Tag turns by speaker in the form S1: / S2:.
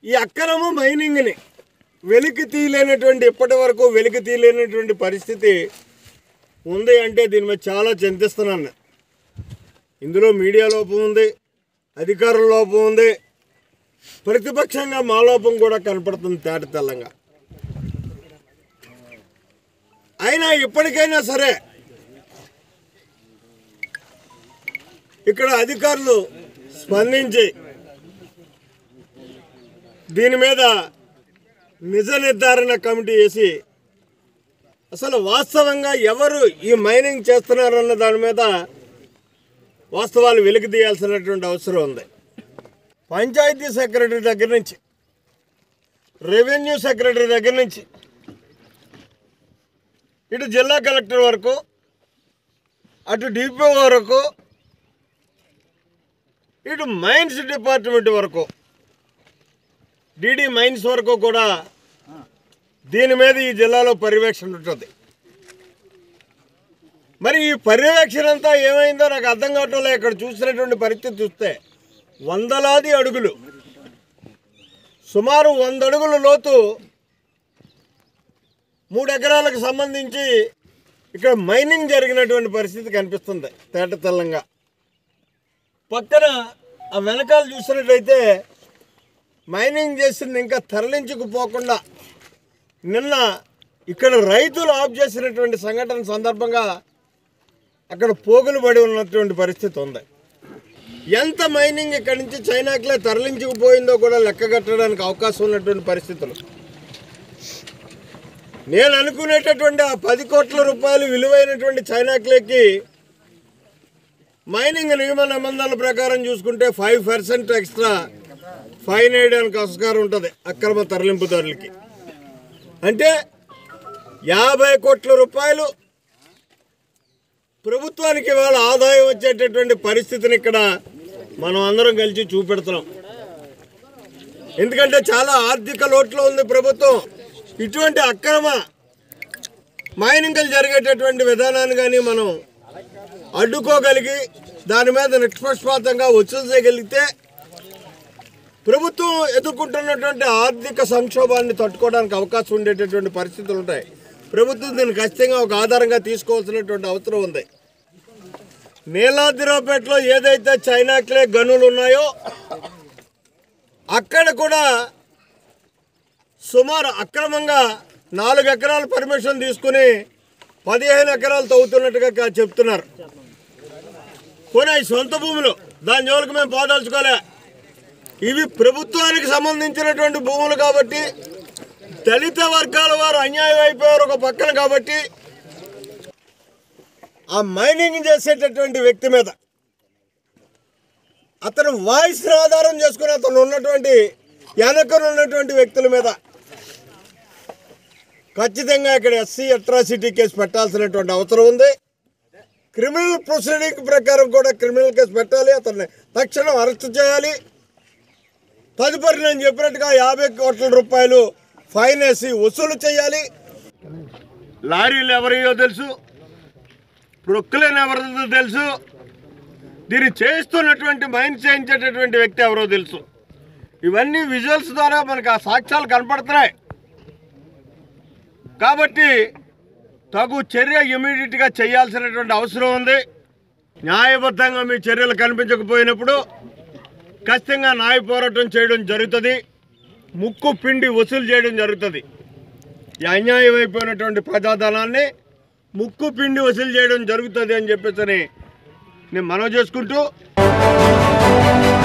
S1: ఈ అక్రమ మైనింగ్ని వెలికి తీయలేనటువంటి ఇప్పటి వరకు వెలికి తీయలేనటువంటి పరిస్థితి ఉంది అంటే దీని మీద చాలా చింతిస్తున్నాను ఇందులో మీడియా లోపం ఉంది అధికారుల లోపం ఉంది ప్రతిపక్షంగా మా లోపం కూడా కనపడుతుంది తేట తెల్లంగా అయినా ఇప్పటికైనా సరే ఇక్కడ అధికారులు స్పందించి దీని మీద నిజ నిర్ధారణ కమిటీ వేసి అసలు వాస్తవంగా ఎవరు ఈ మైనింగ్ చేస్తున్నారన్న దాని మీద వాస్తవాలు వెలికి తీయాల్సినటువంటి అవసరం ఉంది పంచాయతీ సెక్రటరీ దగ్గర నుంచి రెవెన్యూ సెక్రటరీ దగ్గర నుంచి ఇటు జిల్లా కలెక్టర్ వరకు అటు డిపో వరకు ఇటు మైన్స్ డిపార్ట్మెంట్ వరకు డిడి మైన్స్ వరకు కూడా దీని మీద ఈ జిల్లాలో పర్యవేక్షణ ఉంటుంది మరి ఈ పర్యవేక్షణ అంతా ఏమైందో నాకు అర్థం కావటం లేదు ఇక్కడ చూసినటువంటి పరిస్థితి చూస్తే వందలాది అడుగులు సుమారు వంద అడుగుల లోతు మూడు ఎకరాలకు సంబంధించి ఇక్కడ మైనింగ్ జరిగినటువంటి పరిస్థితి కనిపిస్తుంది తేట తెల్లంగా పక్కన ఆ వెనకాల చూసినట్టయితే మైనింగ్ చేసింది ఇంకా తరలించుకుపోకుండా నిన్న ఇక్కడ రైతులు ఆఫ్ చేసినటువంటి సంఘటన సందర్భంగా అక్కడ పోగులు పడి ఉన్నటువంటి పరిస్థితి ఉంది ఎంత మైనింగ్ ఇక్కడి నుంచి చైనాకిలే తరలించుకుపోయిందో కూడా లెక్క కట్టడానికి అవకాశం ఉన్నటువంటి పరిస్థితులు నేను అనుకునేటటువంటి ఆ పది కోట్ల రూపాయలు విలువైనటువంటి చైనాకిలేకి మైనింగ్ నియమ నిబంధనల ప్రకారం చూసుకుంటే ఫైవ్ పర్సెంట్ ఎక్స్ట్రా ఫైన్ వేయడానికి ఆస్కారం ఉంటుంది అక్రమ తరలింపుదారులకి అంటే యాభై కోట్ల రూపాయలు ప్రభుత్వానికి ఇవాళ ఆదాయం వచ్చేటటువంటి పరిస్థితిని ఇక్కడ మనం అందరం కలిసి చూపెడుతున్నాం ఎందుకంటే చాలా ఆర్థిక లోట్లో ఉంది ప్రభుత్వం ఇటువంటి అక్రమ మైనింగ్లు జరిగేటటువంటి విధానాన్ని కానీ మనం అడ్డుకోగలిగి దాని మీద నిష్పక్షపాతంగా వసూలు చేయగలిగితే ప్రభుత్వం ఎదుర్కొంటున్నటువంటి ఆర్థిక సంక్షోభాన్ని తట్టుకోవడానికి అవకాశం ఉండేటటువంటి పరిస్థితులు ఉంటాయి ప్రభుత్వం దీన్ని ఖచ్చితంగా ఒక ఆధారంగా తీసుకోవాల్సినటువంటి అవసరం ఉంది నీలాద్రిరావుపేటలో ఏదైతే చైనాక్లే గనులు ఉన్నాయో అక్కడ కూడా సుమారు అక్రమంగా నాలుగు ఎకరాల పర్మిషన్ తీసుకుని పదిహేను ఎకరాలు తవ్వుతున్నట్టుగా కా- చెప్తున్నారు పోనీ అవి సొంత భూములు దాని జోలికి మేము పోదలుచుకోలే ఇవి ప్రభుత్వానికి సంబంధించినటువంటి భూములు కాబట్టి దళిత వర్గాల వారు అన్యాయం అయిపోయారు ఒక పక్కన కాబట్టి ఆ మైనింగ్ చేసేటటువంటి వ్యక్తి మీద అతను వాయిస్ ఆధారం చేసుకుని అతను ఉన్నటువంటి వెనకన ఉన్నటువంటి వ్యక్తుల మీద ఖచ్చితంగా ఇక్కడ ఎస్సీ అట్రాసిటీ కేసు పెట్టాల్సినటువంటి అవసరం ఉంది క్రిమినల్ ప్రొసీడింగ్ ప్రకారం కూడా క్రిమినల్ కేసు పెట్టాలి అతన్ని తక్షణం అరెస్ట్ చేయాలి తదుపరి నేను చెప్పినట్టుగా యాభై కోట్ల రూపాయలు ఫైన్ వేసి వసూలు చేయాలి లారీలు ఎవరియో తెలుసు ప్రొక్కులేని ఎవరిదో తెలుసు దీన్ని చేస్తున్నటువంటి మైండ్ చేయించేటటువంటి వ్యక్తి ఎవరో తెలుసు ఇవన్నీ విజువల్స్ ద్వారా మనకు ఆ సాక్ష్యాలు కనపడుతున్నాయి కాబట్టి తగు చర్య ఇమీడియట్గా చేయాల్సినటువంటి అవసరం ఉంది న్యాయబద్ధంగా మీ చర్యలు కనిపించకపోయినప్పుడు ఖచ్చితంగా న్యాయ పోరాటం చేయడం జరుగుతుంది ముక్కు పిండి వసూలు చేయడం జరుగుతుంది ఈ అన్యాయం అయిపోయినటువంటి ప్రజాధనాన్ని ముక్కు పిండి వసూలు చేయడం జరుగుతుంది అని చెప్పేసి నేను మనవి చేసుకుంటూ